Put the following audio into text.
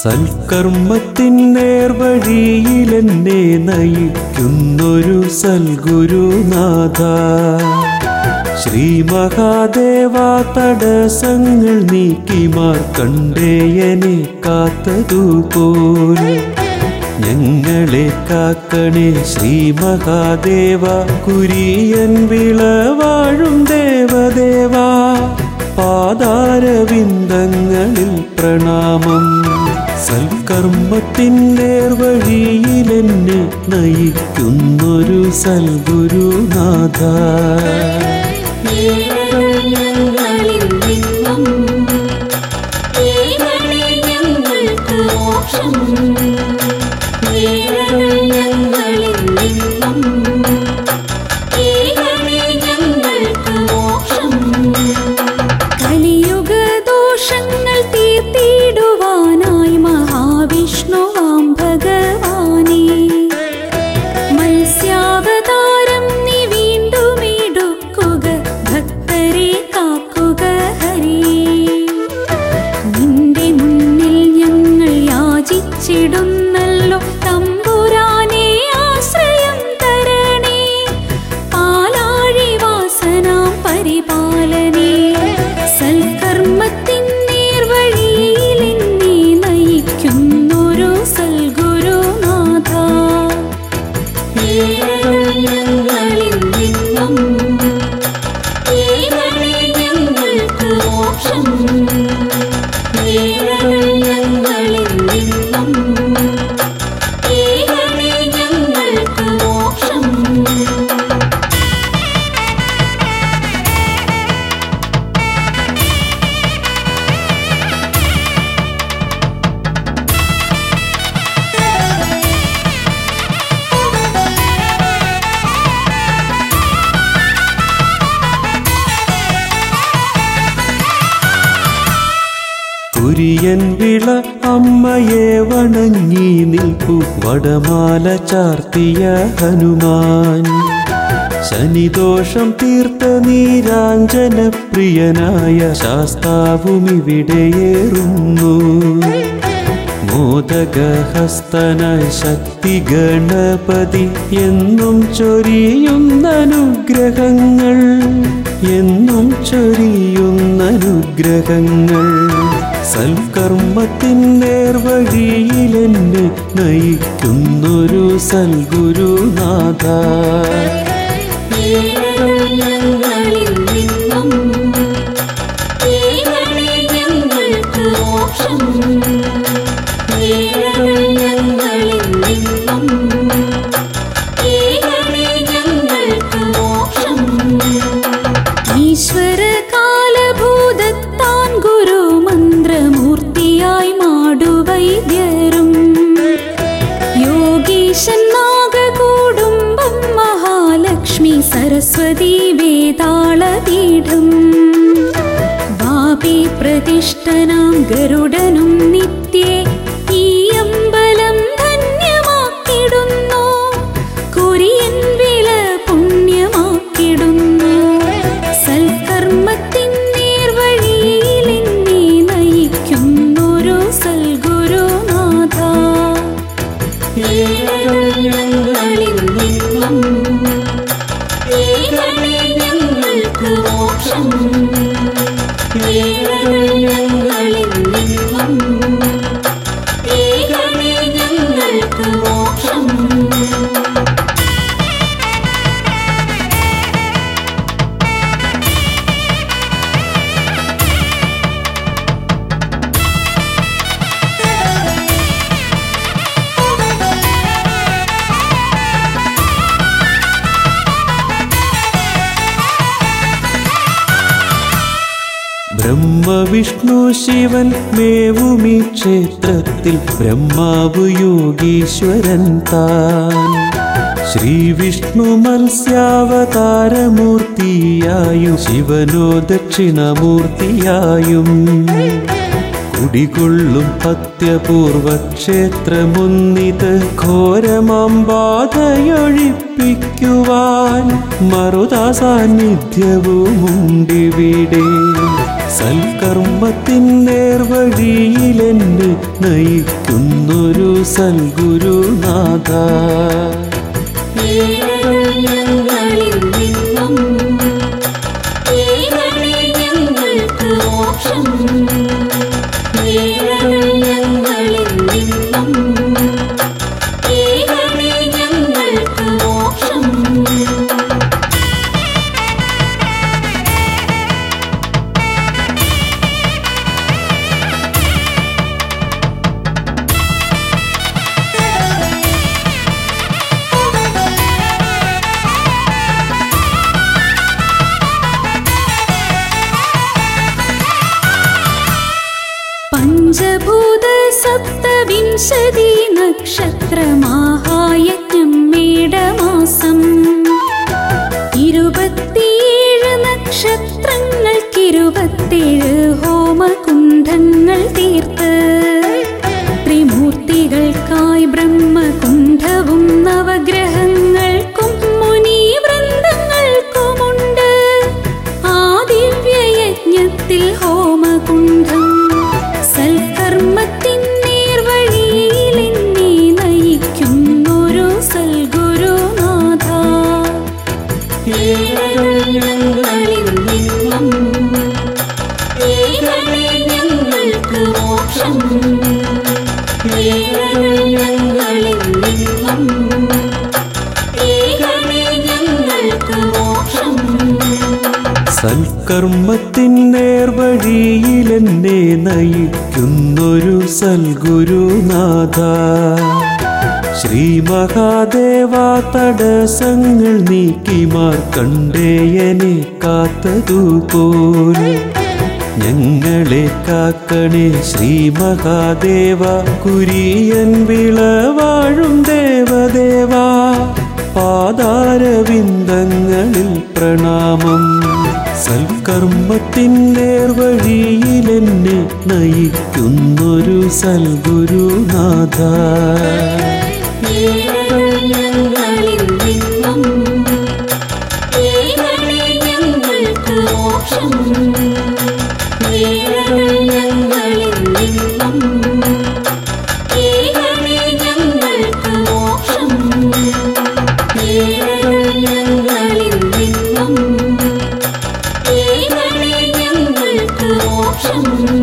സൽക്കർമ്മത്തിൻ നേർവഴിയിലെന്നെ നയിക്കുന്നൊരു സൽഗുരുനാഥ ശ്രീ മഹാദേവ തടസ്സങ്ങൾ നീക്കി മാർക്കണ്ടേയനെ കാത്തതുപോൽ ഞങ്ങളെ കാക്കണേ ശ്രീ മഹാദേവ കുരിയൻ വിളവാഴും ദേവദേവ പാതാരവിന്ദങ്ങളിൽ പ്രണാമം സൽക്കർമ്മത്തിൻ നേർവഴിയിലെന്നെ നയിക്കുന്നൊരു സൽഗുരുനാഥ ഞങ്ങളിൽ നിന്നും ഏകണേ ഞങ്ങൾക്ക് മോക്ഷം ഞങ്ങളിൽ നിന്നും ഏകണേ ഞങ്ങൾക്ക് മോക്ഷം കലിയുഗ ദോഷങ്ങൾ തീർത്തിടുവാനായി മഹാവിഷ്ണുവാം ഭഗവാനേ മത്സ്യാവതാരം നീ വീണ്ടും എടുക്കുക ഭക്തരെ കാക്കുക ഹരേ നിന്റെ മുന്നിൽ ഞങ്ങൾ യാചിച്ചിടുന്നല്ലോ തമ്പുരാനെ ആശ്രയം തരണേ പാലാഴി വാസനാം പരിപാലനേ സൽക്കർമ്മത്തിൻ നേർവഴിയിൽ എന്നെ നയിക്കുന്നൊരു സൽഗുരുനാഥ ഞങ്ങളിൽ നിന്നും ഏകണേ ഞങ്ങൾക്ക് മോക്ഷം ഞങ്ങളിൽ നിന്നും ഏകണേ ഞങ്ങൾക്ക് മോക്ഷം കുരിയൻ വിള അമ്മയെ വണങ്ങി നിൽപ്പു വടമാല ചാർത്തിയ ഹനുമാൻ ശനിദോഷം തീർത്ത നീരാഞ്ജന പ്രിയനായ ശാസ്താവും ഇവിടെയേറുന്നു മോദകഹസ്തനായ ശക്തി ഗണപതി എന്നും ചൊരിയുന്ന അനുഗ്രഹങ്ങൾ എന്നും ചൊരിയുന്ന അനുഗ്രഹങ്ങൾ സൽക്കർമ്മത്തിൻ നേർവഴിയിലെന്നെ നയിക്കുന്നൊരു സൽഗുരുനാഥ ഞങ്ങളിൽ നിന്നും ഏകണേ ഞങ്ങൾക്ക് മോക്ഷം ഞങ്ങളിൽ നിന്നും ഏകണേ ഞങ്ങൾക്ക് മോക്ഷം ഈശ്വര കാലഭൂതത്താൻ ഗുരു മന്ത്രമൂർത്തിയായി മാടുവൈദ്യരും യോഗീശൻ നാഗകുടുംബം മഹാലക്ഷ്മി സരസ്വതി വേതാളപീഠം വാപി പ്രതിഷ്ഠനാം ഗരുഡനും നിത്യേ ഈ അമ്പലം ധന്യമാക്കിടുന്നു കുരിയൻ വില പുണ്യമാക്കിടുന്നു സൽക്കർമ്മത്തിൻ നേർവഴിയിൽ എന്നെ നയിക്കുന്നൊരു സൽഗുരുനാഥ ഞങ്ങളിൽ നിന്നും ഏകണേ ഞങ്ങൾക്ക് മോക്ഷം ഞങ്ങളിൽ നിന്നും ഏകണേ ഞങ്ങൾക്ക് മോക്ഷം ബ്രഹ്മവിഷ്ണു ശിവൻ മേവുമീ ക്ഷേത്രത്തിൽ ബ്രഹ്മാവ് യോഗീശ്വരൻ താൻ ശ്രീവിഷ്ണു മത്സ്യാവതാരമൂർത്തിയായും ശിവനോ ദക്ഷിണമൂർത്തിയായും കുടികൊള്ളും അത്യപൂർവ ക്ഷേത്രമൊന്നിത് ഘോരമാം ബാധയൊഴിപ്പിക്കുവാൻ മറുതാ സാന്നിധ്യവുമുണ്ടിവിടെ സൽക്കർമ്മത്തിൻ നേർവഴിയിലെന്നെ നയിക്കുന്നൊരു സൽഗുരുനാഥ പീഡകൾ ഞങ്ങളിൽ നിന്നും പീഡകളെ ഞങ്ങൾക്ക് മോക്ഷം പീഡകൾ ഞങ്ങളിൽ നിന്നും പീഡകളെ ഞങ്ങൾക്ക് മോക്ഷം പഞ്ചഭൂത സപ്തവിംശതി നക്ഷത്രമാഹായജ്ഞം മേടമാസം ഇരുപത്തിയേഴ് നക്ഷത്രങ്ങൾക്കിരുപത്തേഴ് ഹോമകുണ്ഠങ്ങൾ തീർത്ത് ത്രിമൂർത്തികൾക്കായി ബ്രഹ്മകുണ്ഠവും നവഗ്രഹങ്ങൾക്കും മുനീവൃന്ദങ്ങൾക്കുമുണ്ട് ആ ദിവ്യയജ്ഞത്തിൽ ഹോമകുണ്ഠം സൽക്കർമ്മത്തിൻ നേർവഴിയിൽ എന്നെ നയിക്കുന്നൊരു സൽഗുരുനാഥ പീഡകൾ ഞങ്ങളിൽ നിന്നും പീഡകളെ ഞങ്ങൾക്ക് മോക്ഷം പീഡകൾ ഞങ്ങളിൽ നിന്നും പീഡകളെ ഞങ്ങൾക്ക് മോക്ഷം സൽക്കർമ്മത്തിൻ നേർവഴിയിലെന്നെ നയിക്കുന്നൊരു സൽഗുരുനാഥ ശ്രീ മഹാദേവ തടസ്സങ്ങൾ നീക്കി മാർക്കണ്ടേയനെ കാത്തതുപോൽ ഞങ്ങളെ കാക്കണേ ശ്രീ മഹാദേവ കുരിയൻ വിളവാഴും ദേവദേവാ പാതാരവിന്ദങ്ങളിൽ പ്രണാമം സൽക്കർമ്മത്തിൻ നേർവഴിയിലെന്നെ നയിക്കുന്നൊരു സൽഗുരുനാഥ പീഡകൾ ഞങ്ങളിൽ നിന്നും പീഡകളെ ഞങ്ങൾക്ക് മോക്ഷം പീഡകൾ ഞങ്ങളിൽ നിന്നും പീഡകളെ ഞങ്ങൾക്ക് മോക്ഷം പീഡകൾ ഞങ്ങളിൽ നിന്നും പീഡകളെ ഞങ്ങൾക്ക് മോക്ഷം